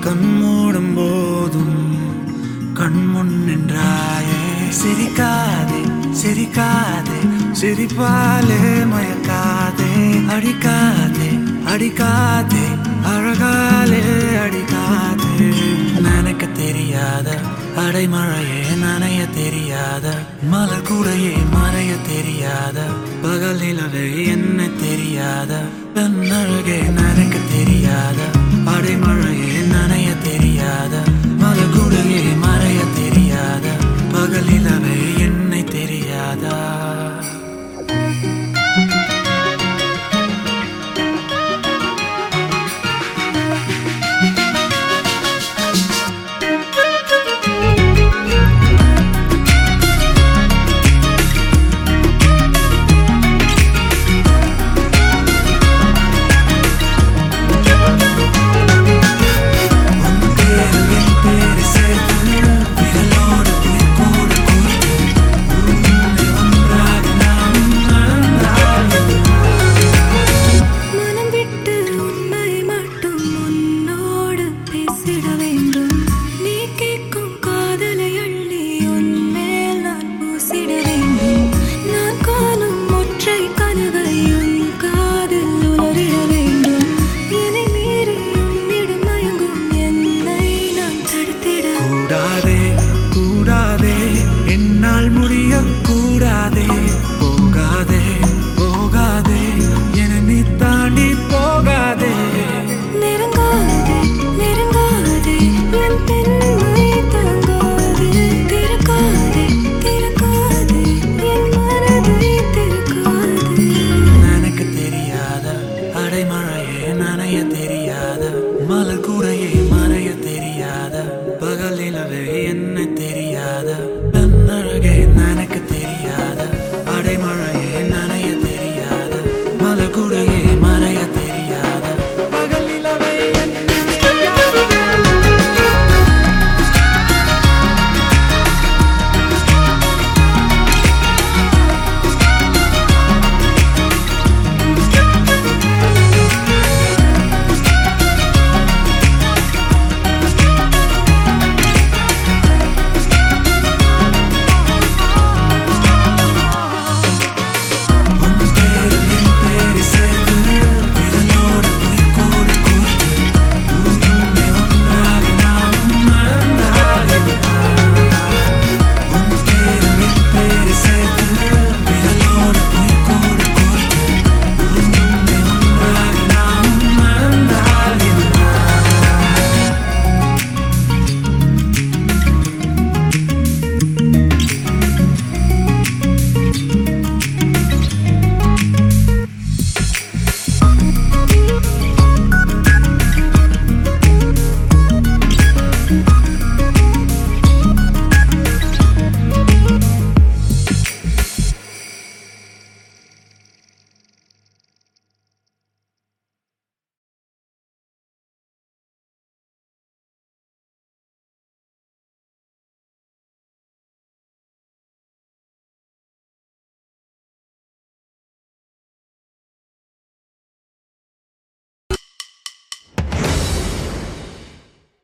கண் மூடும் போதும் கண் முன் நின்றாயே சிரிக்காதே சிரிக்காதே சிரிப்பாலே மயக்காதே அடிக்காதே அடிக்காதே அழகாலே அடிக்காதே நினைக்க தெரியாத அடைமழையே நனைய தெரியாத மலர் கூடையே மறைய தெரியாத பகல் நிலவே என்ன தெரியாத பெண் அழகே நினைக்க தெரியாத அடைமழையே நனைய தெரியாத மலர் கூடையே மறைய தெரியாத பகல் நிலவே என்னை தெரியாதா உன் பேரு என் பேரு சேர்த்து விரலோடு உயிர் கூட கோர்த்து உன்னை ஒன்றாக நாம் நடந்தால் மனம் விட்டு உண்மை மட்டும் உன்னோடு பேசிட வேண்டும் நீ கேட்கும் காதலை அள்ளி உன்மேல் நான் பூசிட வேண்டும் நான் காணும் ஒற்றை கனவை உன் காதில் உலரிட வேண்டும் என்னை மீறி உன்னிடம் மயங்கும் என்னை நான் தடுத்திட கூடாதே கூடாதே என்னால் முடிய கூடாதே போகாதே போகாதே என நீ தாண்டி போகாதே நெருங்காதே நெருங்காதே என் பெண்மை தாங்காதே திறக்காதே திறக்காதே என் மனதை திறக்காதே நினைக்க தெரியாத அடைமழையே நனைய தெரியாத மலர் கூடையே மறைய